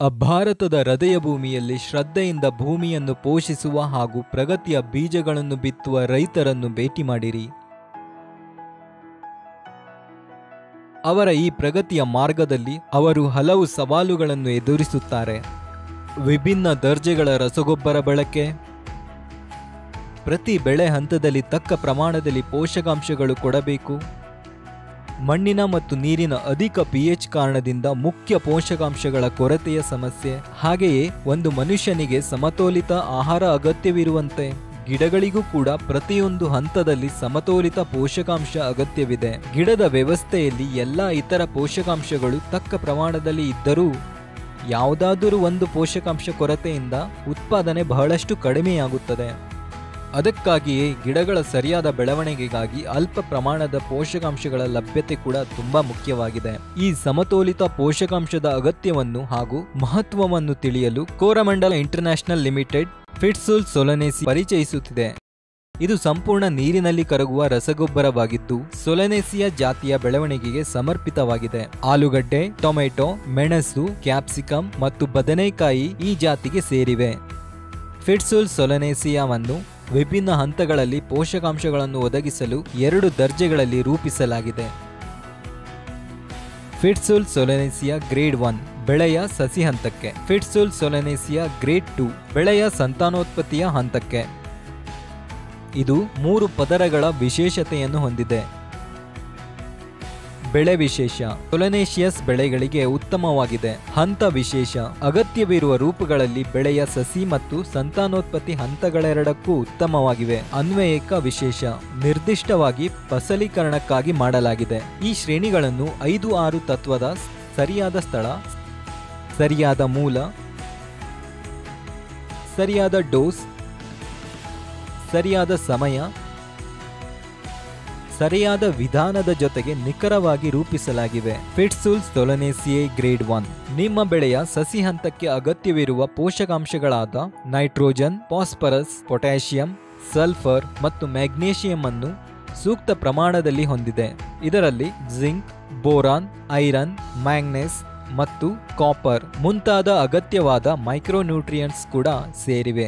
ಭಾರತದ ಹೃದಯ ಭೂಮಿಯಲ್ಲಿ ಶ್ರದ್ಧೆಯಿಂದ ಭೂಮಿಯನ್ನು ಪೋಷಿಸುವ ಹಾಗೂ ಪ್ರಗತಿಯ ಬೀಜಗಳನ್ನು ಬಿತ್ತುವ ರೈತರನ್ನು ಭೇಟಿ ಮಾಡಿರಿ ಅವರ ಈ ಪ್ರಗತಿಯ ಮಾರ್ಗದಲ್ಲಿ ಅವರು ಹಲವು ಸವಾಲುಗಳನ್ನು ಎದುರಿಸುತ್ತಾರೆ ವಿಭಿನ್ನ ದರ್ಜೆಗಳ ರಸಗೊಬ್ಬರ ಬಳಕೆ ಪ್ರತಿ ಬೆಳೆ ಹಂತದಲ್ಲಿ ತಕ್ಕ ಪ್ರಮಾಣದಲ್ಲಿ ಪೋಷಕಾಂಶಗಳು ಕೊಡಬೇಕು ಮಣ್ಣಿನ ಮತ್ತು ನೀರಿನ ಅಧಿಕ ಪಿಎಚ್ ಕಾರಣದಿಂದ ಮುಖ್ಯ ಪೋಷಕಾಂಶಗಳ ಕೊರತೆಯ ಸಮಸ್ಯೆ ಹಾಗೆಯೇ ಒಂದು ಮನುಷ್ಯನಿಗೆ ಸಮತೋಲಿತ ಆಹಾರ ಅಗತ್ಯವಿರುವಂತೆ ಗಿಡಗಳಿಗೂ ಕೂಡ ಪ್ರತಿಯೊಂದು ಹಂತದಲ್ಲಿ ಸಮತೋಲಿತ ಪೋಷಕಾಂಶ ಅಗತ್ಯವಿದೆ ಗಿಡದ ವ್ಯವಸ್ಥೆಯಲ್ಲಿ ಎಲ್ಲ ಇತರ ಪೋಷಕಾಂಶಗಳು ತಕ್ಕ ಪ್ರಮಾಣದಲ್ಲಿ ಇದ್ದರೂ ಯಾವುದಾದರೂ ಒಂದು ಪೋಷಕಾಂಶ ಕೊರತೆಯಿಂದ ಉತ್ಪಾದನೆ ಬಹಳಷ್ಟು ಕಡಿಮೆಯಾಗುತ್ತದೆ ಅದಕ್ಕಾಗಿಯೇ ಗಿಡಗಳ ಸರಿಯಾದ ಬೆಳವಣಿಗೆಗಾಗಿ ಅಲ್ಪ ಪ್ರಮಾಣದ ಪೋಷಕಾಂಶಗಳ ಲಭ್ಯತೆ ಕೂಡ ತುಂಬಾ ಮುಖ್ಯವಾಗಿದೆ ಈ ಸಮತೋಲಿತ ಪೋಷಕಾಂಶದ ಅಗತ್ಯವನ್ನು ಹಾಗೂ ಮಹತ್ವವನ್ನು ತಿಳಿಯಲು ಕೋರಮಂಡಲ ಇಂಟರ್ನ್ಯಾಷನಲ್ ಲಿಮಿಟೆಡ್ ಫಿಟ್ಸುಲ್ ಸೊಲನೇಸಿ ಪರಿಚಯಿಸುತ್ತಿದೆ ಇದು ಸಂಪೂರ್ಣ ನೀರಿನಲ್ಲಿ ಕರಗುವ ರಸಗೊಬ್ಬರವಾಗಿದ್ದು ಸೊಲನೇಸಿಯ ಜಾತಿಯ ಬೆಳವಣಿಗೆಗೆ ಸಮರ್ಪಿತವಾಗಿದೆ ಆಲೂಗಡ್ಡೆ ಟೊಮೆಟೊ ಮೆಣಸು ಕ್ಯಾಪ್ಸಿಕಮ್ ಮತ್ತು ಬದನೆಕಾಯಿ ಈ ಜಾತಿಗೆ ಸೇರಿವೆ ಫಿಟ್ಸುಲ್ ಸೊಲನೇಸಿಯಾವನ್ನು ವಿಭಿನ್ನ ಹಂತಗಳಲ್ಲಿ ಪೋಷಕಾಂಶಗಳನ್ನು ಒದಗಿಸಲು ಎರಡು ದರ್ಜೆಗಳಲ್ಲಿ ರೂಪಿಸಲಾಗಿದೆ ಫಿಟ್ಸುಲ್ ಸೊಲನೇಸಿಯಾ ಗ್ರೇಡ್ ಒನ್ ಬೆಳೆಯ ಸಸಿ ಹಂತಕ್ಕೆ ಫಿಟ್ಸುಲ್ ಸೊಲನೇಸಿಯಾ ಗ್ರೇಡ್ ಟು ಬೆಳೆಯ ಸಂತಾನೋತ್ಪತ್ತಿಯ ಹಂತಕ್ಕೆ ಇದು ಮೂರು ಪದರಗಳ ವಿಶೇಷತೆಯನ್ನು ಹೊಂದಿದೆ ಬೆಳೆ ವಿಶೇಷ ಸೊಲನೇಷಿಯಸ್ ಬೆಳೆಗಳಿಗೆ ಉತ್ತಮವಾಗಿದೆ ಹಂತ ವಿಶೇಷ ಅಗತ್ಯವಿರುವ ರೂಪಗಳಲ್ಲಿ ಬೆಳೆಯ ಸಸಿ ಮತ್ತು ಸಂತಾನೋತ್ಪತ್ತಿ ಹಂತಗಳೆರಡಕ್ಕೂ ಉತ್ತಮವಾಗಿವೆ ಅನ್ವಯಿಕ ವಿಶೇಷ ನಿರ್ದಿಷ್ಟವಾಗಿ ಫಸಲೀಕರಣಕ್ಕಾಗಿ ಮಾಡಲಾಗಿದೆ ಈ ಶ್ರೇಣಿಗಳನ್ನು ಐದು ಆರು ತತ್ವದ ಸರಿಯಾದ ಸ್ಥಳ ಸರಿಯಾದ ಮೂಲ ಸರಿಯಾದ ಡೋಸ್ ಸರಿಯಾದ ಸಮಯ ಸರಿಯಾದ ವಿಧಾನದ ಜೊತೆಗೆ ನಿಖರವಾಗಿ ರೂಪಿಸಲಾಗಿವೆ ಫಿಟ್ಸುಲ್ ಸೊಲನೇಸಿಯೆ ಗ್ರೇಡ್ ಒನ್ ನಿಮ್ಮ ಬೆಳೆಯ ಸಸಿ ಹಂತಕ್ಕೆ ಅಗತ್ಯವಿರುವ ಪೋಷಕಾಂಶಗಳಾದ ನೈಟ್ರೋಜನ್ ಫಾಸ್ಫರಸ್ ಪೊಟ್ಯಾಷಿಯಂ ಸಲ್ಫರ್ ಮತ್ತು ಮ್ಯಾಗ್ನೇಷಿಯಂ ಅನ್ನು ಸೂಕ್ತ ಪ್ರಮಾಣದಲ್ಲಿ ಹೊಂದಿದೆ ಇದರಲ್ಲಿ ಜಿಂಕ್ ಬೋರಾನ್ ಐರನ್ ಮ್ಯಾಂಗ್ನೆಸ್ ಮತ್ತು ಕಾಪರ್ ಮುಂತಾದ ಅಗತ್ಯವಾದ ಮೈಕ್ರೋನ್ಯೂಟ್ರಿಯೆಂಟ್ಸ್ ಕೂಡ ಸೇರಿವೆ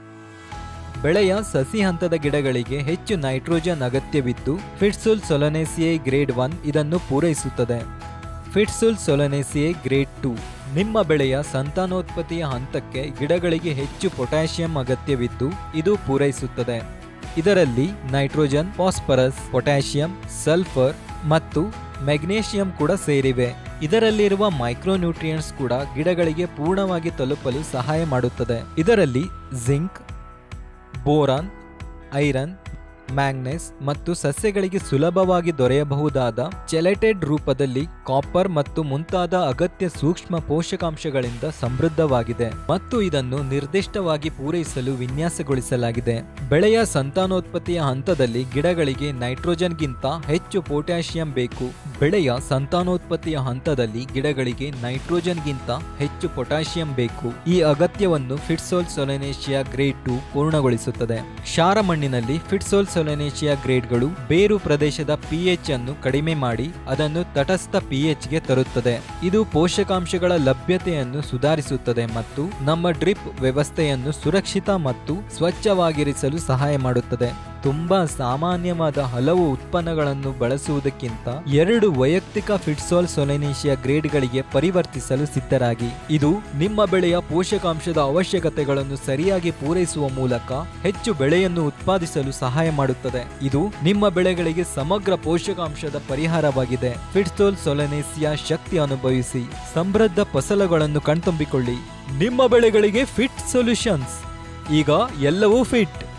ಬೆಳೆಯ ಸಸಿ ಹಂತದ ಗಿಡಗಳಿಗೆ ಹೆಚ್ಚು ನೈಟ್ರೋಜನ್ ಅಗತ್ಯವಿದ್ದು ಫಿಟ್ಸುಲ್ ಸೊಲನೇಸಿಯೆ ಗ್ರೇಡ್ ಒನ್ ಇದನ್ನು ಪೂರೈಸುತ್ತದೆ ಫಿಟ್ಸುಲ್ ಸೊಲನೇಸಿಯೆ ಗ್ರೇಡ್ ಟು ನಿಮ್ಮ ಬೆಳೆಯ ಸಂತಾನೋತ್ಪತ್ತಿಯ ಹಂತಕ್ಕೆ ಗಿಡಗಳಿಗೆ ಹೆಚ್ಚು ಪೊಟ್ಯಾಷಿಯಂ ಅಗತ್ಯವಿದ್ದು ಇದು ಪೂರೈಸುತ್ತದೆ ಇದರಲ್ಲಿ ನೈಟ್ರೋಜನ್ ಫಾಸ್ಫರಸ್ ಪೊಟ್ಯಾಷಿಯಂ ಸಲ್ಫರ್ ಮತ್ತು ಮೆಗ್ನೇಷಿಯಂ ಕೂಡ ಸೇರಿವೆ ಇದರಲ್ಲಿರುವ ಮೈಕ್ರೋನ್ಯೂಟ್ರಿಯೆಂಟ್ಸ್ ಕೂಡ ಗಿಡಗಳಿಗೆ ಪೂರ್ಣವಾಗಿ ತಲುಪಲು ಸಹಾಯ ಮಾಡುತ್ತದೆ ಇದರಲ್ಲಿ ಜಿಂಕ್ ಬೋರಾನ್ ಐರನ್ ಮ್ಯಾಂಗ್ನೆಸ್ ಮತ್ತು ಸಸ್ಯಗಳಿಗೆ ಸುಲಭವಾಗಿ ದೊರೆಯಬಹುದಾದ ಚೆಲೆಟೆಡ್ ರೂಪದಲ್ಲಿ ಕಾಪರ್ ಮತ್ತು ಮುಂತಾದ ಅಗತ್ಯ ಸೂಕ್ಷ್ಮ ಪೋಷಕಾಂಶಗಳಿಂದ ಸಮೃದ್ಧವಾಗಿದೆ ಮತ್ತು ಇದನ್ನು ನಿರ್ದಿಷ್ಟವಾಗಿ ಪೂರೈಸಲು ವಿನ್ಯಾಸಗೊಳಿಸಲಾಗಿದೆ ಬೆಳೆಯ ಸಂತಾನೋತ್ಪತ್ತಿಯ ಹಂತದಲ್ಲಿ ಗಿಡಗಳಿಗೆ ನೈಟ್ರೋಜನ್ಗಿಂತ ಹೆಚ್ಚು ಪೊಟ್ಯಾಷಿಯಂ ಬೇಕು ಬೆಳೆಯ ಸಂತಾನೋತ್ಪತ್ತಿಯ ಹಂತದಲ್ಲಿ ಗಿಡಗಳಿಗೆ ನೈಟ್ರೋಜನ್ಗಿಂತ ಹೆಚ್ಚು ಪೊಟ್ಯಾಷಿಯಂ ಬೇಕು ಈ ಅಗತ್ಯವನ್ನು ಫಿಟ್ಸೋಲ್ ಸೊಲೆನೇಷಿಯಾ ಗ್ರೇಡ್ ಟು ಪೂರ್ಣಗೊಳಿಸುತ್ತದೆ ಕ್ಷಾರ ಮಣ್ಣಿನಲ್ಲಿ ಫಿಟ್ಸೋಲ್ ಸೊಲೆನೇಷಿಯಾ ಗ್ರೇಡ್ಗಳು ಬೇರು ಪ್ರದೇಶದ ಪಿಎಚ್ ಅನ್ನು ಕಡಿಮೆ ಮಾಡಿ ಅದನ್ನು ತಟಸ್ಥ ಪಿಎಚ್ಗೆ ತರುತ್ತದೆ ಇದು ಪೋಷಕಾಂಶಗಳ ಲಭ್ಯತೆಯನ್ನು ಸುಧಾರಿಸುತ್ತದೆ ಮತ್ತು ನಮ್ಮ ಡ್ರಿಪ್ ವ್ಯವಸ್ಥೆಯನ್ನು ಸುರಕ್ಷಿತ ಮತ್ತು ಸ್ವಚ್ಛವಾಗಿರಿಸಲು ಸಹಾಯ ಮಾಡುತ್ತದೆ ತುಂಬಾ ಸಾಮಾನ್ಯವಾದ ಹಲವು ಉತ್ಪನ್ನಗಳನ್ನು ಬಳಸುವುದಕ್ಕಿಂತ ಎರಡು ವೈಯಕ್ತಿಕ ಫಿಟ್ಸೋಲ್ ಸೊಲೆನೇಷಿಯಾ ಗ್ರೇಡ್ಗಳಿಗೆ ಪರಿವರ್ತಿಸಲು ಸಿದ್ಧರಾಗಿ ಇದು ನಿಮ್ಮ ಬೆಳೆಯ ಪೋಷಕಾಂಶದ ಅವಶ್ಯಕತೆಗಳನ್ನು ಸರಿಯಾಗಿ ಪೂರೈಸುವ ಮೂಲಕ ಹೆಚ್ಚು ಬೆಳೆಯನ್ನು ಉತ್ಪಾದಿಸಲು ಸಹಾಯ ಮಾಡುತ್ತದೆ ಇದು ನಿಮ್ಮ ಬೆಳೆಗಳಿಗೆ ಸಮಗ್ರ ಪೋಷಕಾಂಶದ ಪರಿಹಾರವಾಗಿದೆ ಫಿಟ್ಸೋಲ್ ಸೊಲೆನೇಸಿಯಾ ಶಕ್ತಿ ಅನುಭವಿಸಿ ಸಮೃದ್ಧ ಫಸಲುಗಳನ್ನು ಕಣ್ತುಂಬಿಕೊಳ್ಳಿ ನಿಮ್ಮ ಬೆಳೆಗಳಿಗೆ ಫಿಟ್ ಸೊಲ್ಯೂಷನ್ಸ್ ಈಗ ಎಲ್ಲವೂ ಫಿಟ್